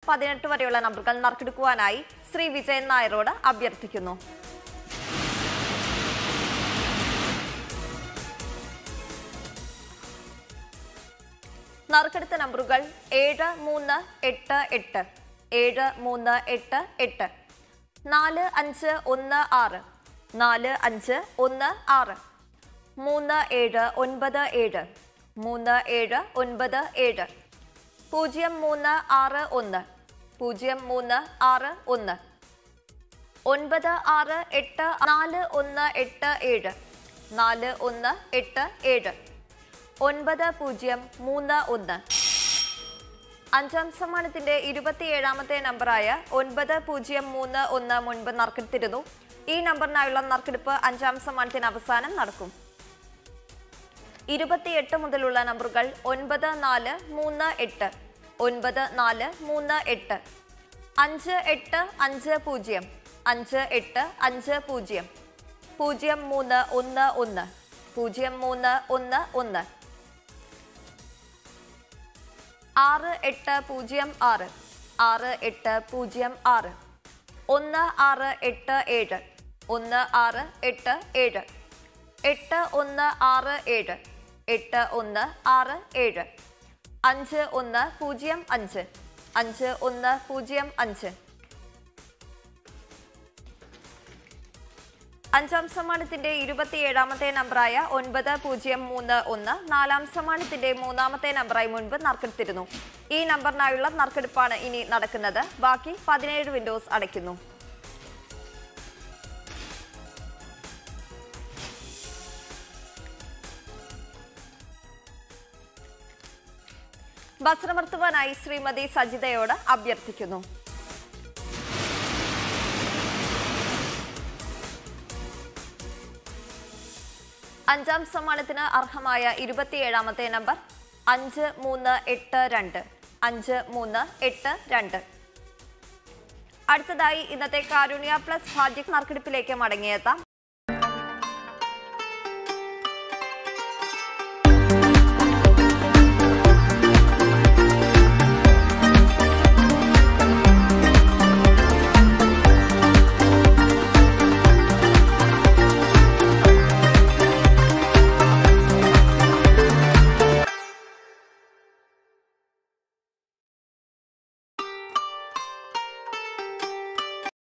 പതിനെട്ട് വരെയുള്ള നമ്പറുകൾ നറുക്കെടുക്കുവാനായി ശ്രീ വിജയൻ നായരോട് അഭ്യർത്ഥിക്കുന്നു നറുക്കെടുത്ത നമ്പറുകൾ ഏഴ് മൂന്ന് എട്ട് എട്ട് ഏഴ് മൂന്ന് എട്ട് എട്ട് നാല് അഞ്ച് ഒന്ന് ആറ് നാല് അഞ്ച് ഒന്ന് ആറ് മൂന്ന് ഏഴ് ഒൻപത് ഏഴ് മൂന്ന് ഏഴ് ഒൻപത് ഏഴ് പൂജ്യം മൂന്ന് ആറ് ഒന്ന് പൂജ്യം മൂന്ന് ആറ് ഒന്ന് ഒൻപത് ആറ് എട്ട് നാല് ഒന്ന് എട്ട് ഏഴ് നാല് ഒന്ന് എട്ട് ഏഴ് ഒൻപത് പൂജ്യം മൂന്ന് ഒന്ന് അഞ്ചാം സമ്മാനത്തിന്റെ ഇരുപത്തിയേഴാമത്തെ നമ്പറായ ഒൻപത് പൂജ്യം മൂന്ന് ഒന്ന് മുൻപ് നറുക്കെടുത്തിരുന്നു ഈ നമ്പറിനായുള്ള നറുക്കെടുപ്പ് അഞ്ചാം സമ്മാനത്തിന് അവസാനം നടക്കും ഇരുപത്തിയെട്ട് മുതലുള്ള നമ്പറുകൾ ഒൻപത് നാല് മൂന്ന് എട്ട് ഒൻപത് നാല് മൂന്ന് എട്ട് അഞ്ച് എട്ട് അഞ്ച് പൂജ്യം അഞ്ച് എട്ട് അഞ്ച് പൂജ്യം പൂജ്യം മൂന്ന് ഒന്ന് ഒന്ന് പൂജ്യം മൂന്ന് ഒന്ന് ഒന്ന് ആറ് എട്ട് പൂജ്യം ആറ് ആറ് എട്ട് പൂജ്യം ആറ് ഒന്ന് ആറ് എട്ട് ഏഴ് ഒന്ന് ആറ് എട്ട് ഏഴ് എട്ട് ഒന്ന് ആറ് ഏഴ് എട്ട് ഒന്ന് ആറ് ഏഴ് അഞ്ച് ഒന്ന് പൂജ്യം അഞ്ച് അഞ്ച് ഒന്ന് പൂജ്യം അഞ്ച് അഞ്ചാം സമ്മാനത്തിന്റെ ഇരുപത്തിയേഴാമത്തെ നമ്പറായ ഒൻപത് പൂജ്യം മൂന്ന് ഒന്ന് നാലാം സമ്മാനത്തിന്റെ മൂന്നാമത്തെ നമ്പറായി മുൻപ് നറുക്കെടുത്തിരുന്നു ഈ നമ്പറിനായുള്ള നറുക്കെടുപ്പാണ് ഇനി നടക്കുന്നത് ബാക്കി പതിനേഴ് വിൻഡോസ് അടയ്ക്കുന്നു ബസ്രമർത്തുവാനായി ശ്രീമതി സജിതയോട് അഭ്യർത്ഥിക്കുന്നു അഞ്ചാം സമ്മാനത്തിന് അർഹമായ ഇരുപത്തിയേഴാമത്തെ നമ്പർ അഞ്ച് മൂന്ന് എട്ട് രണ്ട് അഞ്ച് മൂന്ന് എട്ട് രണ്ട് അടുത്തതായി ഇന്നത്തെ കാരുണ്യ പ്ലസ് ഭാഗ്യ നറുക്കെടുപ്പിലേക്ക് മടങ്ങിയെത്താം